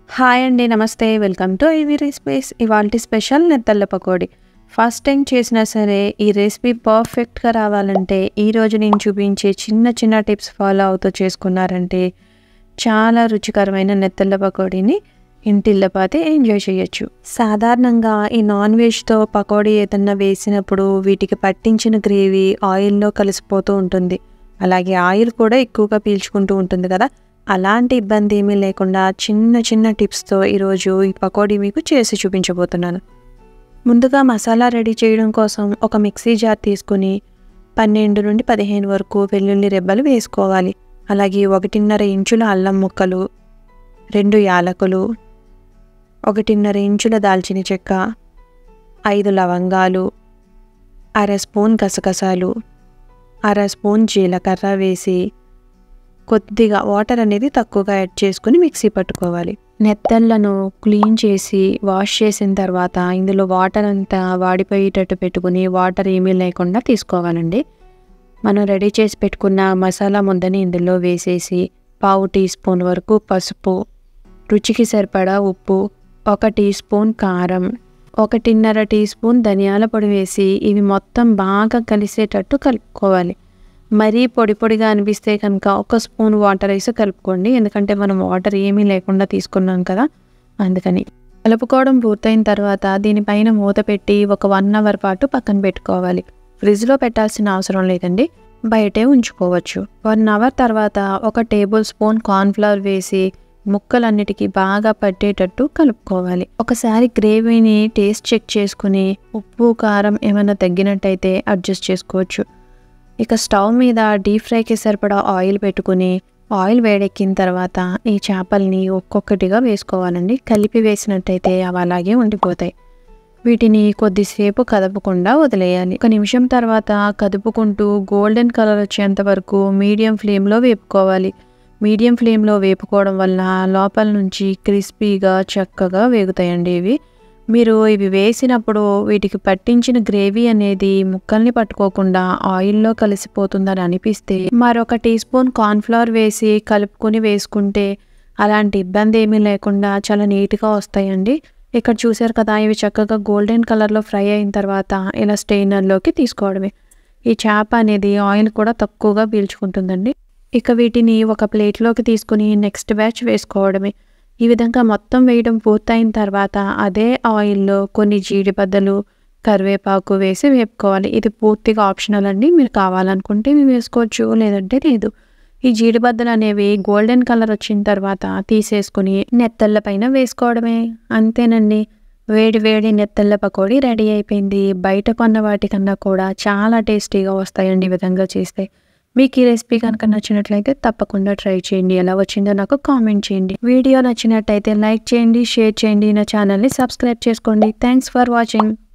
hi అండి నమస్తే welcome to EV recipes ఇవాళ స్పెషల్ నెత్తళ్ళ పకోడీ ఫస్ట్ టైం చేసినా సరే ఈ రెసిపీ పర్ఫెక్ట్గా రావాలంటే ఈ రోజు నేను చూపించే చిన్న చిన్న టిప్స్ ఫాలో అవుతూ చేసుకున్నారంటే చాలా రుచికరమైన నెత్తళ్ళ పకోడీని ఇంటిల్లపాతే ఎంజాయ్ చేయొచ్చు సాధారణంగా ఈ నాన్ వెజ్తో పకోడీ ఏదన్నా వేసినప్పుడు వీటికి పట్టించిన గ్రేవీ ఆయిల్లో కలిసిపోతూ ఉంటుంది అలాగే ఆయిల్ కూడా ఎక్కువగా పీల్చుకుంటూ ఉంటుంది కదా అలాంటి ఇబ్బంది ఏమీ లేకుండా చిన్న చిన్న టిప్స్తో ఈరోజు ఈ పకోడీ మీకు చేసి చూపించబోతున్నాను ముందుగా మసాలా రెడీ చేయడం కోసం ఒక మిక్సీ జార్ తీసుకుని పన్నెండు నుండి పదిహేను వరకు వెల్లుల్లి రెబ్బలు వేసుకోవాలి అలాగే ఒకటిన్నర ఇంచుల అల్లం ముక్కలు రెండు యాలకులు ఒకటిన్నర ఇంచుల దాల్చిన చెక్క ఐదు లవంగాలు అర స్పూన్ గసగసాలు అర స్పూన్ జీలకర్ర వేసి కొద్దిగా వాటర్ అనేది తక్కువగా యాడ్ చేసుకుని మిక్సీ పట్టుకోవాలి నెత్తళ్ళను క్లీన్ చేసి వాష్ చేసిన తర్వాత ఇందులో వాటర్ అంతా వాడిపోయేటట్టు పెట్టుకుని వాటర్ ఏమీ లేకుండా తీసుకోవాలండి మనం రెడీ చేసి పెట్టుకున్న మసాలా ముద్దని ఇందులో వేసేసి పావు టీ స్పూన్ వరకు పసుపు రుచికి సరిపడా ఉప్పు ఒక టీ స్పూన్ కారం ఒకటిన్నర టీ స్పూన్ ధనియాల పొడి వేసి ఇవి మొత్తం బాగా కలిసేటట్టు కలుపుకోవాలి మరీ పొడి పొడిగా అనిపిస్తే కనుక ఒక స్పూన్ వాటర్ వేసి కలుపుకోండి ఎందుకంటే మనం వాటర్ ఏమీ లేకుండా తీసుకున్నాం కదా అందుకని కలుపుకోవడం పూర్తయిన తర్వాత దీనిపైన మూత పెట్టి ఒక వన్ అవర్ పాటు పక్కన పెట్టుకోవాలి ఫ్రిడ్జ్లో పెట్టాల్సిన అవసరం లేదండి బయటే ఉంచుకోవచ్చు వన్ అవర్ తర్వాత ఒక టేబుల్ స్పూన్ కార్న్ఫ్లవర్ వేసి ముక్కలన్నిటికీ బాగా పట్టేటట్టు కలుపుకోవాలి ఒకసారి గ్రేవీని టేస్ట్ చెక్ చేసుకుని ఉప్పు కారం ఏమైనా తగ్గినట్టయితే అడ్జస్ట్ చేసుకోవచ్చు ఇక స్టవ్ మీద డీప్ ఫ్రైకి సరిపడా ఆయిల్ పెట్టుకుని ఆయిల్ వేడెక్కిన తర్వాత ఈ చేపల్ని ఒక్కొక్కటిగా వేసుకోవాలండి కలిపి వేసినట్టయితే అవి అలాగే ఉండిపోతాయి వీటిని కొద్దిసేపు కదపకుండా వదిలేయాలి ఒక నిమిషం తర్వాత కదుపుకుంటూ గోల్డెన్ కలర్ వచ్చేంత వరకు మీడియం ఫ్లేమ్లో వేపుకోవాలి మీడియం ఫ్లేమ్లో వేపుకోవడం వల్ల లోపల నుంచి క్రిస్పీగా చక్కగా వేగుతాయండి ఇవి మీరు ఇవి వేసినప్పుడు వీటికి పట్టించిన గ్రేవీ అనేది ముక్కల్ని పట్టుకోకుండా ఆయిల్లో కలిసిపోతుందని అనిపిస్తే మరొక టీ స్పూన్ కార్న్ఫ్లవర్ వేసి కలుపుకొని వేసుకుంటే అలాంటి ఇబ్బంది ఏమీ లేకుండా చాలా నీట్గా వస్తాయండి ఇక్కడ చూసారు కదా ఇవి చక్కగా గోల్డెన్ కలర్లో ఫ్రై అయిన తర్వాత ఇలా స్టెయినర్లోకి తీసుకోవడమే ఈ చేప అనేది ఆయిల్ కూడా తక్కువగా పీల్చుకుంటుందండి ఇక వీటిని ఒక ప్లేట్లోకి తీసుకుని నెక్స్ట్ బ్యాచ్ వేసుకోవడమే ఈ విధంగా మొత్తం వేయడం పూర్తయిన తర్వాత అదే ఆయిల్లో కొన్ని జీడిబద్దలు కరివేపాకు వేసి వేపుకోవాలి ఇది పూర్తిగా ఆప్షనల్ అండి మీరు కావాలనుకుంటే ఇవి వేసుకోవచ్చు లేదంటే లేదు ఈ జీడిబద్దలు అనేవి గోల్డెన్ కలర్ వచ్చిన తర్వాత తీసేసుకుని నెత్తళ్ళ పైన వేసుకోవడమే అంతేనండి వేడి వేడి నెత్తళ్ళ పకోడీ రెడీ అయిపోయింది బయట కొన్న వాటికన్నా కూడా చాలా టేస్టీగా వస్తాయండి ఈ విధంగా చేస్తే మీకు ఈ రెసిపీ కనుక నచ్చినట్లయితే తప్పకుండా ట్రై చేయండి ఎలా వచ్చిందో నాకు కామెంట్ చేయండి వీడియో నచ్చినట్టయితే లైక్ చేయండి షేర్ చేయండి నా ఛానల్ని సబ్స్క్రైబ్ చేసుకోండి థ్యాంక్స్ ఫర్ వాచింగ్